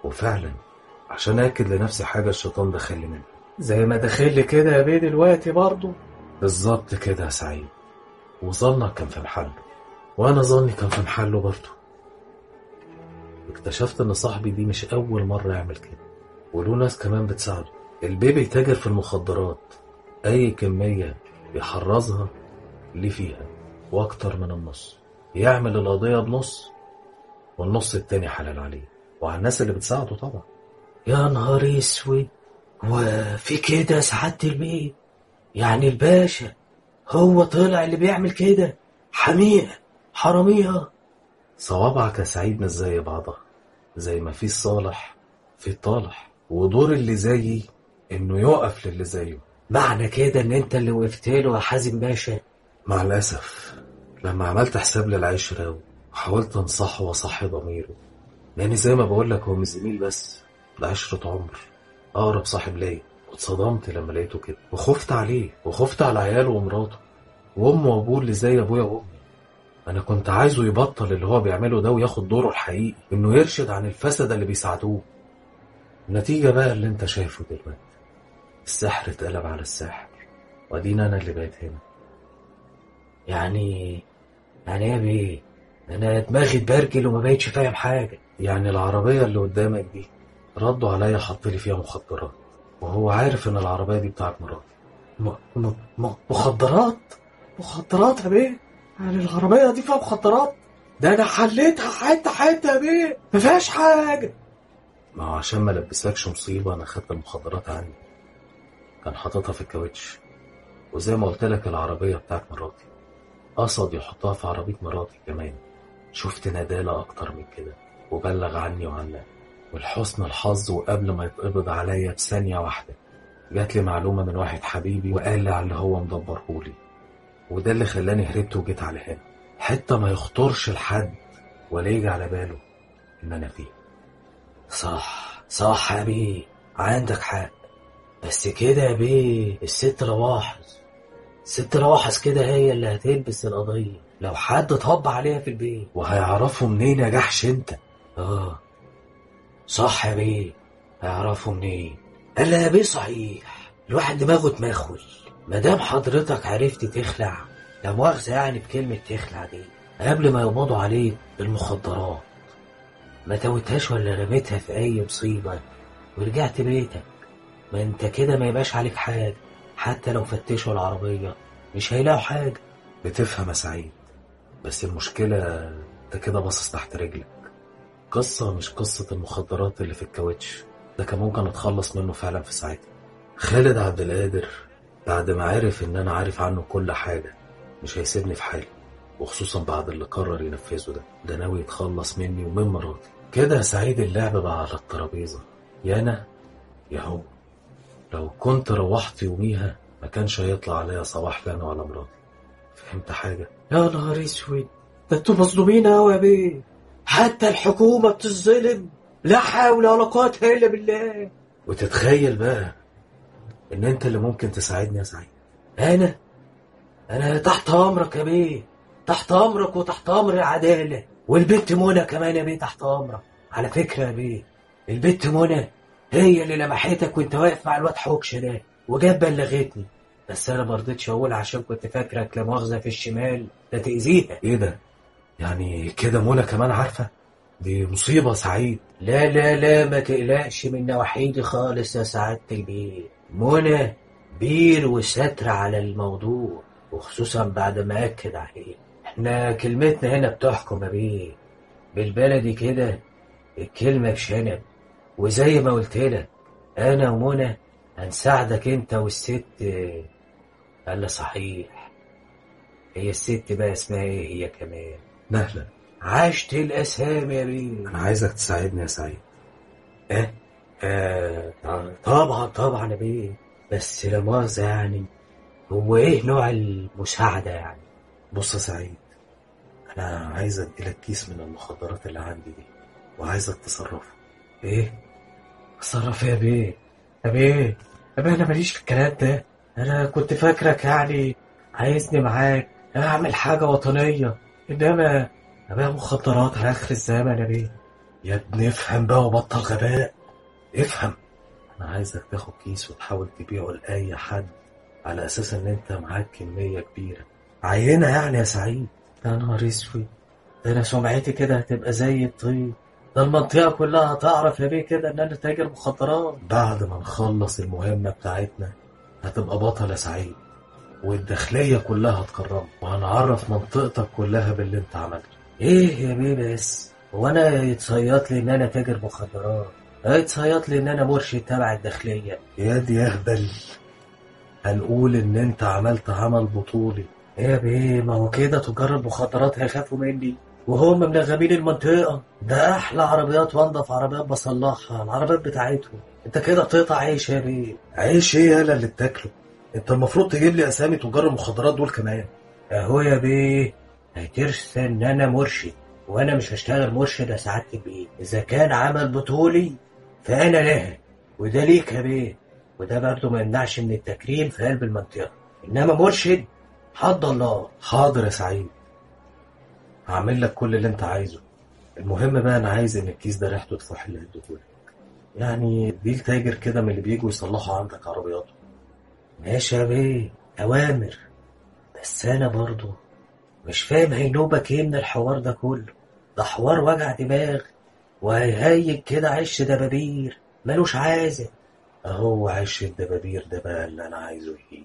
وفعلا عشان أكد لنفسي حاجة الشيطان دخل لي منها زي ما داخل لي كده يا بيه دلوقتي برضه بالظبط كده يا سعيد وظنك كان في محله وأنا ظني كان في محله برضه اكتشفت إن صاحبي دي مش أول مرة يعمل كده وله ناس كمان بتساعده البيبي يتاجر في المخدرات أي كمية يحرزها ليه فيها وأكتر من النص يعمل القضية بنص والنص التاني حلال عليه وعلى الناس اللي بتساعده طبعا يا نهار اسود وفي كده يا سعادة البيه يعني الباشا هو طلع اللي بيعمل كده حمية حرامية صوابعك يا سعيد مش زي بعضها زي ما في الصالح في الطالح ودور اللي زيي انه يقف للي زيه معنى كده ان انت اللي وقفت له يا حازم باشا مع الأسف لما عملت حساب للعشرة وحاولت أنصحه وأصحي ضميره لأن زي ما بقول لك هو مش زميل بس ده عشرة عمر أقرب صاحب ليا واتصدمت لما لقيته كده وخفت عليه وخفت على عياله ومراته وأمه وأبوه اللي زي أبويا وأمي أنا كنت عايزه يبطل اللي هو بيعمله ده وياخد دوره الحقيقي إنه يرشد عن الفسد اللي بيساعدوه النتيجة بقى اللي أنت شايفه دلوقتي السحر اتقلب على الساحر وأدينا أنا اللي بقيت هنا يعني يعني ايه يا بيه انا دماغي اتبرجل وما بقتش فاهم حاجة يعني العربية اللي قدامك دي ردوا عليا حط لي فيها مخدرات وهو عارف ان العربية دي بتاعت مراتي م... م... م... مخدرات مخدرات يا بيه يعني العربية دي فيها مخدرات ده انا حليتها حتة حتة يا بيه ما فيهاش حاجة ما هو عشان ما لبسكش مصيبة انا خدت المخدرات عني كان حاططها في الكاوتش وزي ما قلت لك العربية بتاعت مراتي قصد يحطها في عربية مراتي كمان شفت ندالة أكتر من كده وبلغ عني وعنها والحسن الحظ وقبل ما يتقبض عليا بثانية واحدة جات لي معلومة من واحد حبيبي وقال لي على اللي هو مدبرهولي وده اللي خلاني هربت وجيت على هنا حتة ما يخطرش لحد ولا يجي على باله إن أنا فيه صح صح يا بيه عندك حق بس كده يا بيه الست لواحظ ست لواحظ كده هي اللي هتلبس القضية لو حد طب عليها في البيت وهيعرفوا منين يا جحش أنت اه صح يا بيه هيعرفوا منين قال يا بيه صحيح الواحد دماغه تمخول مادام حضرتك عرفت تخلع لا مؤاخذة يعني بكلمة تخلع دي قبل ما يقبضوا عليك بالمخدرات ما توتهاش ولا رميتها في أي مصيبة ورجعت بيتك ما انت كده ما يبقاش عليك حاجة حتى لو فتشوا العربية مش هيلاقوا حاجة بتفهم يا سعيد بس المشكلة انت كده باصص تحت رجلك قصة مش قصة المخدرات اللي في الكاوتش ده كان ممكن اتخلص منه فعلا في ساعتها خالد عبد القادر بعد ما عرف ان انا عارف عنه كل حاجة مش هيسيبني في حالي وخصوصا بعد اللي قرر ينفذه ده ده ناوي يتخلص مني ومن مراتي كده يا سعيد اللعب بقى على الترابيزة يا انا يا هو لو كنت روحت يوميها ما كانش هيطلع عليا صباح لا انا ولا مراتي فهمت حاجة يا نهار اسود ده انتوا مظلومين قوي يا بيه حتى الحكومة بتظلم لا حول ولا قوة الا بالله وتتخيل بقى ان انت اللي ممكن تساعدني يا سعيد انا انا تحت امرك يا بيه تحت امرك وتحت امر العدالة والبنت منى كمان يا بيه تحت امرك على فكرة يا بيه البنت منى هي اللي لمحتك وانت واقف مع الواد حوكش ده وجاب بلغتني بس انا ما رضيتش اقول عشان كنت فاكرك لا مؤاخذة في الشمال ده تأذيها ايه ده يعني كده منى كمان عارفة دي مصيبة سعيد لا لا لا ما تقلقش من نواحيدي خالص يا سعادة البيه منى بير وستر على الموضوع وخصوصا بعد ما أكد عليه احنا كلمتنا هنا بتحكم يا بيه بالبلدي كده الكلمة بشنب وزي ما قلت لك أنا ومنى هنساعدك أنت والست قال صحيح هي الست بقى اسمها ايه هي كمان نهلا عشت الأسامي يا بيه انا عايزك تساعدني يا سعيد اه آه طبعا طبعا يا بيه بس لا مؤاخذة يعني هو ايه نوع المساعدة يعني بص يا سعيد انا عايز اديلك كيس من المخدرات اللي عندي دي وعايزك تصرفه ايه اتصرف يا بيه يا بيه يا بيه انا ماليش في الكلام ده انا كنت فاكرك يعني عايزني معاك اعمل حاجة وطنية انما ابيع مخدرات على اخر الزمن يا بيه يا ابني افهم بقى وبطل غباء افهم انا عايزك تاخد كيس وتحاول تبيعه لاي حد على اساس ان انت معاك كميه كبيره عينه يعني يا سعيد يا نهار اسود ده انا سمعتي كده هتبقى زي الطين ده المنطقة كلها هتعرف يا بيه كده ان انا تاجر مخدرات بعد ما نخلص المهمه بتاعتنا هتبقى بطل يا سعيد والداخليه كلها هتكرمك وهنعرف منطقتك كلها باللي انت عملته ايه يا بيه بس هو انا يتصيط لي ان انا تاجر مخدرات يتصيط لي ان انا مرشد تبع الداخلية يا دي يهبل هنقول ان انت عملت عمل بطولي يا بيه ما هو كده تجار المخدرات هيخافوا مني وهم منغمين المنطقة ده أحلى عربيات وأنضف عربيات بصلحها العربيات بتاعتهم أنت كده بتقطع عيش يا بيه عيش ايه يالا اللي بتاكله انت المفروض تجيب لي اسامي تجار المخدرات دول كمان أهو يا بيه هترسى إن أنا مرشد وأنا مش هشتغل مرشد يا سعادة البيه إذا كان عمل بطولي فأنا لها وده ليك يا بيه وده برضه ما يمنعش من التكريم في قلب المنطقة إنما مرشد حد الله حاضر يا سعيد هعمل لك كل اللي انت عايزه المهم بقى انا عايز ان الكيس ده ريحته تفوح اللي هديهولك يعني دي تاجر كده من اللي بيجوا يصلحوا عندك عربياتهم ماشي يا بيه أوامر بس أنا برضه مش فاهم هينوبك إيه من الحوار ده كله ده حوار وجع دماغ وهيهيج كده عش دبابير ملوش عازة اهو عيش الدبابير ده بقى اللي انا عايزه يجي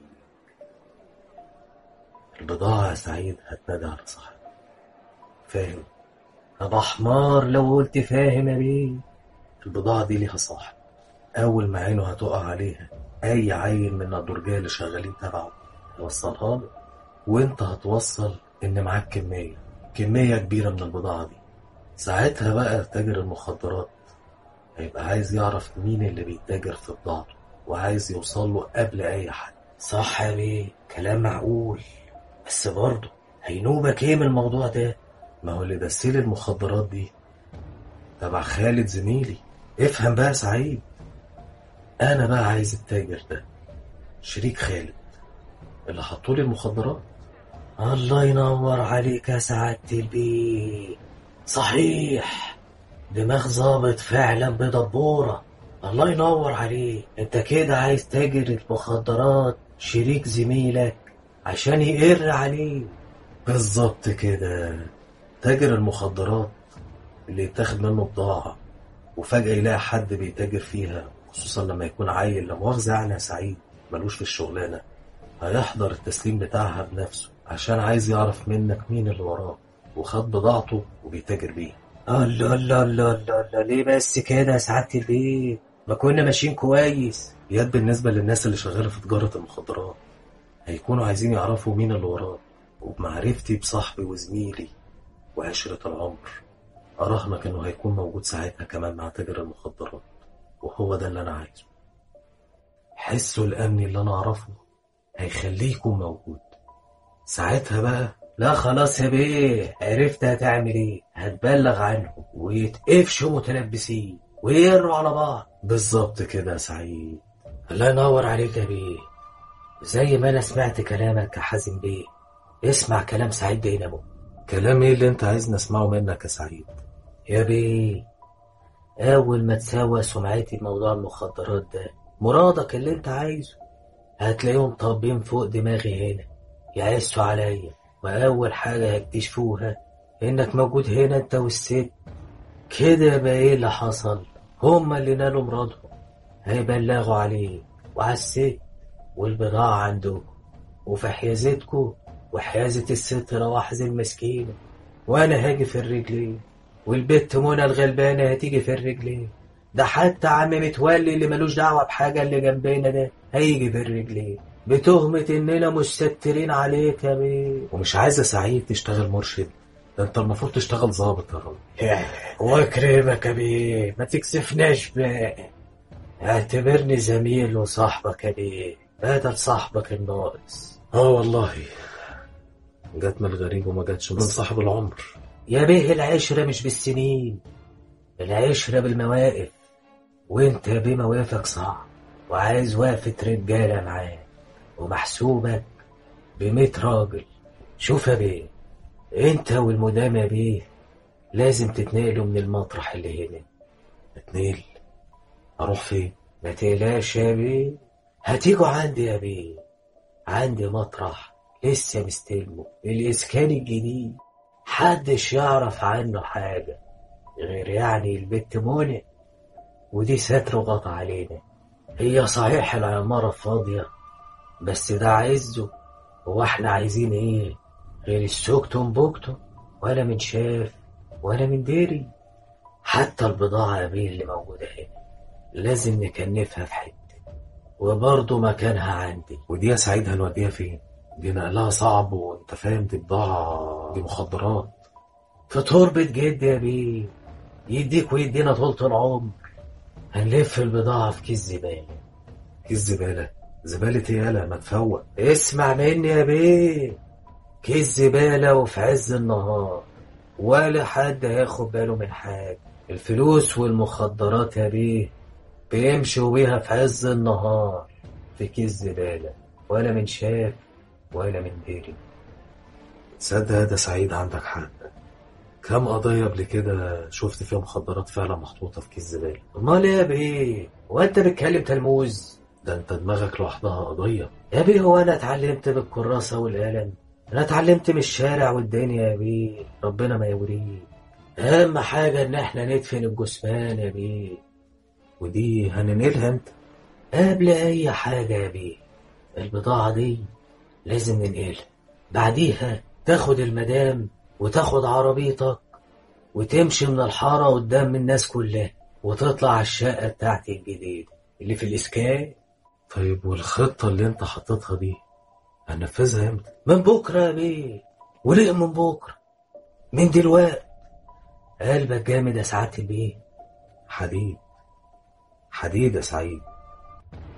البضاعة يا سعيد هتنادي على صاحبها فاهم أبو حمار لو قلت فاهم يا بيه البضاعة دي ليها صاحب أول ما عينه هتقع عليها أي عيل من الدرجال اللي شغالين تبعه يوصلها له وأنت هتوصل إن معاك كمية كمية كبيرة من البضاعة دي ساعتها بقى تاجر المخدرات هيبقى عايز يعرف مين اللي بيتاجر في بضاعته وعايز يوصل له قبل أي حد صح يا بيه كلام معقول بس برضه هينوبك إيه من الموضوع ده ما هو اللي دسيل المخدرات دي تبع خالد زميلي افهم بقى يا سعيد انا بقى عايز التاجر ده شريك خالد اللي حطولي المخدرات الله ينور عليك يا سعادة البيه صحيح دماغ ظابط فعلا بدبورة الله ينور عليك انت كده عايز تاجر المخدرات شريك زميلك عشان يقر عليه بالظبط كده تاجر المخدرات اللي يتاخد منه بضاعة وفجأة يلاقي حد بيتاجر فيها خصوصا لما يكون عيل لا مؤاخذة يعني يا سعيد ملوش في الشغلانة هيحضر التسليم بتاعها بنفسه عشان عايز يعرف منك مين اللي وراه وخد بضاعته وبيتاجر بيها الله الله الله الله الله ليه بس كده يا سعادة البيه ما كنا ماشيين كويس ياد بالنسبة للناس اللي شغالة في تجارة المخدرات هيكونوا عايزين يعرفوا مين اللي وراه وبمعرفتي بصاحبي وزميلي وعشرة العمر أراهنك إنه هيكون موجود ساعتها كمان مع تاجر المخدرات وهو ده اللي أنا عايزه حسه الأمني اللي أنا أعرفه هيخليه يكون موجود ساعتها بقى لا خلاص يا بيه عرفت هتعمل ايه هتبلغ عنهم ويتقفشوا متلبسين ويقروا على بعض بالظبط كده يا سعيد الله ينور عليك يا بيه زي ما انا سمعت كلامك يا حازم بيه اسمع كلام سعيد دينامو كلام ايه اللي انت عايزني اسمعه منك يا سعيد يا بيه اول ما تسوى سمعتي بموضوع المخدرات ده مرادك اللي انت عايزه هتلاقيهم طابين فوق دماغي هنا يعسوا عليا واول حاجه هيكتشفوها انك موجود هنا انت والست كده يبقى ايه اللي حصل هما اللي نالوا مرادهم هيبلغوا عليك وعلى الست والبضاعة عندكم وفي حيازتكم وحيازة الست رواحز المسكينة وأنا هاجي في الرجلين والبت منى الغلبانة هتيجي في الرجلين ده حتى عم متولي اللي ملوش دعوة بحاجة اللي جنبنا ده هيجي في الرجلين بتهمة إننا مستترين عليك يا بيه ومش عايز يا سعيد تشتغل مرشد ده انت المفروض تشتغل ظابط يا راجل واكرمك يا بيه ما تكسفناش بقى اعتبرني زميل وصاحبك يا بيه بدل صاحبك الناقص اه والله جت من الغريب وما جاتش من صاحب العمر يا بيه العشرة مش بالسنين العشرة بالمواقف وانت يا بيه مواقفك صعب وعايز وقفة رجالة معاك ومحسوبك بميت راجل شوف يا بيه انت والمدام يا بيه لازم تتنقلوا من المطرح اللي هنا اتنيل اروح فين ما تقلقش يا بيه هتيجوا عندي يا بيه عندي مطرح لسه مستلمه الإسكان الجديد حدش يعرف عنه حاجة غير يعني البت منى ودي ستر وغطى علينا هي صحيح العمارة فاضية بس ده عزه هو احنا عايزين ايه غير السكتم بوكتم ولا من شاف ولا من ديري حتى البضاعة يا بيه اللي موجودة هنا لازم نكنفها في حتة وبرضه مكانها عندي ودي يا سعيد هنوديها فين دي نقلها صعب وانت فاهم دي بضاعة دي مخدرات في تربة جد يا بيه يديك ويدينا طولة العمر هنلف البضاعة في كيس زبالة كيس زبالة زبالة ايه يالا ما تفوق اسمع مني يا بيه كيس زبالة وفي عز النهار ولا حد هياخد باله من حاجة الفلوس والمخدرات يا بيه بيمشوا بيها في عز النهار في كيس زبالة ولا من شاف ولا من ديري تصدق ده سعيد عندك حق كم قضية قبل كده شفت فيها مخدرات فعلا محطوطة في كيس زبالة امال إيه يا بيه وانت بتكلم تلموذ ده انت دماغك لوحدها قضية يا بيه هو انا اتعلمت بالكراسة والقلم انا اتعلمت من الشارع والدنيا يا بيه ربنا ما يوريه اهم حاجة ان احنا ندفن الجثمان يا بيه ودي هننقلها انت قبل اي حاجة يا بيه البضاعة دي لازم ننقلها بعديها تاخد المدام وتاخد عربيتك وتمشي من الحارة قدام الناس كلها وتطلع على الشقة بتاعتي الجديدة اللي في الإسكان طيب والخطة اللي انت حطيتها دي هننفذها امتى من بكرة يا بيه وليه من بكرة من دلوقتي قلبك جامد يا سعادة البيه حديد حديد يا سعيد